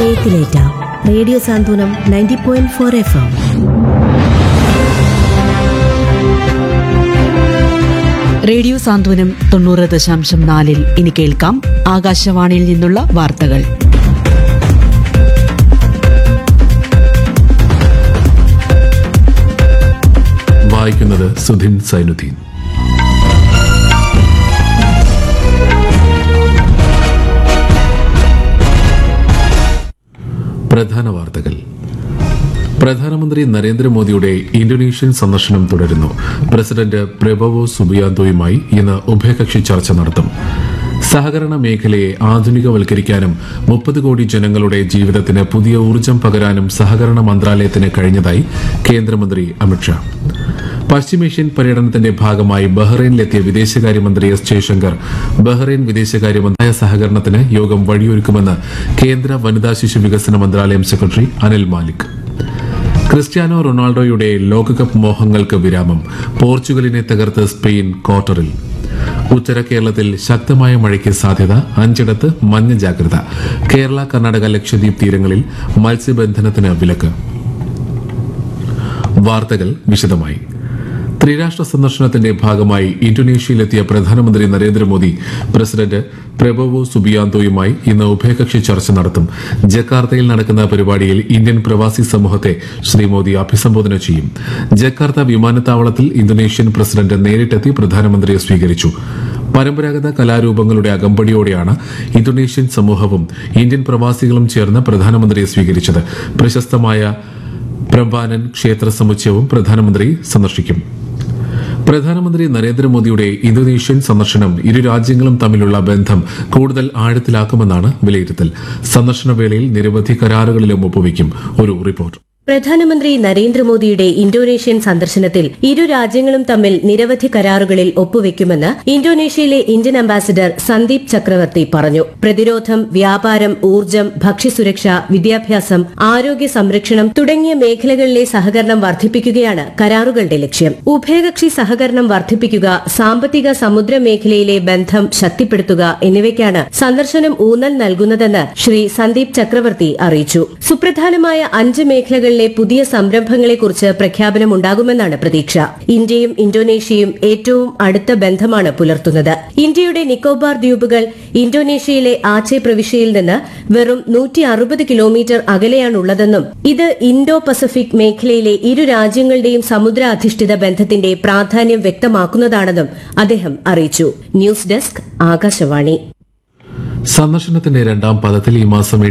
ഹൃദയത്തിലേറ്റ radio Santhwanam ninety point four F M radio Santhwanam തൊണ്ണൂറ് ദശാംശം നാലിൽ ഇനി കേൾക്കാം ആകാശവാണിയിൽ നിന്നുള്ള വാർത്തകൾ വായിക്കുന്നത് സുധിൻ സൈനുദ്ദീൻ പ്രധാന വാർത്തകൾ പ്രധാനമന്ത്രി നരേന്ദ്രമോദിയുടെ ഇന്തോനേഷ്യൻ സന്ദർശനം തുടരുന്നു പ്രസിഡന്റ് പ്രബവോ സുബിയാന്തോയുമായി ഇന്ന് ഉഭയകക്ഷി ചർച്ച നടത്തും സഹകരണ മേഖലയെ ആധുനികവൽക്കരിക്കാനും മുപ്പത് കോടി ജനങ്ങളുടെ ജീവിതത്തിന് പുതിയ ഊർജം പകരാനും സഹകരണ മന്ത്രാലയത്തിന് കഴിഞ്ഞതായി കേന്ദ്രമന്ത്രി അമിത്ഷാ പശ്ചിമേഷ്യൻ പര്യടനത്തിന്റെ ഭാഗമായി ബഹ്റൈനിലെത്തിയ വിദേശകാര്യമന്ത്രി എസ് ജയശങ്കർ ബഹ്റൈൻ വിദേശകാര്യമന്ത്രിയായ സഹകരണത്തിന് യോഗം വഴിയൊരുക്കുമെന്ന് കേന്ദ്ര വനിതാ ശിശു വികസന മന്ത്രാലയം സെക്രട്ടറി അനിൽ മാലിക് ക്രിസ്ത്യാനോ റൊണാൾഡോയുടെ ലോകകപ്പ് മോഹങ്ങൾക്ക് വിരാമം പോർച്ചുഗലിനെ തകർത്ത് സ്പെയിൻ ക്വാർട്ടറിൽ ഉത്തര കേരളത്തിൽ ശക്തമായ മഴയ്ക്ക് സാധ്യത അഞ്ചിടത്ത് മഞ്ഞ ജാഗ്രത കേരള കർണാടക ലക്ഷദ്വീപ് തീരങ്ങളിൽ മത്സ്യബന്ധനത്തിന് വിലക്ക് വാർത്തകൾ വിശദമായി ത്രിരാഷ്ട്ര സന്ദർശനത്തിന്റെ ഭാഗമായി ഇന്തോനേഷ്യയിലെത്തിയ പ്രധാനമന്ത്രി നരേന്ദ്രമോദി പ്രസിഡന്റ് പ്രബവോ സുബിയാന്തോയുമായി ഇന്ന് ഉഭയകക്ഷി ചർച്ച നടത്തും ജക്കാർത്തയിൽ നടക്കുന്ന പരിപാടിയിൽ ഇന്ത്യൻ പ്രവാസി സമൂഹത്തെ ശ്രീ മോദി അഭിസംബോധന ചെയ്യും ജക്കാർത്ത വിമാനത്താവളത്തിൽ ഇന്തോനേഷ്യൻ പ്രസിഡന്റ് നേരിട്ടെത്തി പ്രധാനമന്ത്രിയെ സ്വീകരിച്ചു പരമ്പരാഗത കലാരൂപങ്ങളുടെ അകമ്പടിയോടെയാണ് ഇന്തോനേഷ്യൻ സമൂഹവും ഇന്ത്യൻ പ്രവാസികളും ചേർന്ന് പ്രധാനമന്ത്രിയെ സ്വീകരിച്ചത് പ്രശസ്തമായ പ്രഭാനൻ ക്ഷേത്ര സമുച്ചയവും പ്രധാനമന്ത്രി സന്ദർശിക്കും പ്രധാനമന്ത്രി നരേന്ദ്രമോദിയുടെ ഇന്തോനേഷ്യൻ സന്ദർശനം ഇരു രാജ്യങ്ങളും തമ്മിലുള്ള ബന്ധം കൂടുതൽ ആഴത്തിലാക്കുമെന്നാണ് വിലയിരുത്തൽ സന്ദർശന വേളയിൽ നിരവധി കരാറുകളിലും ഒപ്പുവയ്ക്കും ഒരു റിപ്പോർട്ട് പ്രധാനമന്ത്രി നരേന്ദ്രമോദിയുടെ ഇന്തോനേഷ്യൻ സന്ദർശനത്തിൽ ഇരു രാജ്യങ്ങളും തമ്മിൽ നിരവധി കരാറുകളിൽ ഒപ്പുവെക്കുമെന്ന് ഇന്തോനേഷ്യയിലെ ഇന്ത്യൻ അംബാസിഡർ സന്ദീപ് ചക്രവർത്തി പറഞ്ഞു പ്രതിരോധം വ്യാപാരം ഊർജ്ജം ഭക്ഷ്യസുരക്ഷ വിദ്യാഭ്യാസം ആരോഗ്യ സംരക്ഷണം തുടങ്ങിയ മേഖലകളിലെ സഹകരണം വർദ്ധിപ്പിക്കുകയാണ് കരാറുകളുടെ ലക്ഷ്യം ഉഭയകക്ഷി സഹകരണം വർദ്ധിപ്പിക്കുക സാമ്പത്തിക സമുദ്ര മേഖലയിലെ ബന്ധം ശക്തിപ്പെടുത്തുക എന്നിവയ്ക്കാണ് സന്ദർശനം ഊന്നൽ നൽകുന്നതെന്ന് ശ്രീ സന്ദീപ് ചക്രവർത്തി അറിയിച്ചു സുപ്രധാനമായ അഞ്ച് മേഖലകളിലെ പുതിയ സംരംഭങ്ങളെക്കുറിച്ച് പ്രഖ്യാപനമുണ്ടാകുമെന്നാണ് പ്രതീക്ഷ ഇന്ത്യയും ഇന്തോനേഷ്യയും ഏറ്റവും അടുത്ത ബന്ധമാണ് പുലർത്തുന്നത് ഇന്ത്യയുടെ നിക്കോബാർ ദ്വീപുകൾ ഇന്തോനേഷ്യയിലെ ആച്ചെ പ്രവിശ്യയിൽ നിന്ന് വെറും നൂറ്റി അറുപത് കിലോമീറ്റർ അകലെയാണുള്ളതെന്നും ഇത് ഇന്തോ പസഫിക് മേഖലയിലെ ഇരു രാജ്യങ്ങളുടെയും സമുദ്ര അധിഷ്ഠിത ബന്ധത്തിന്റെ പ്രാധാന്യം വ്യക്തമാക്കുന്നതാണെന്നും അദ്ദേഹം അറിയിച്ചു ന്യൂസ് ഡെസ്ക് ആകാശവാണി സന്ദർശനത്തിന്റെ രണ്ടാം പദത്തിൽ ഈ മാസം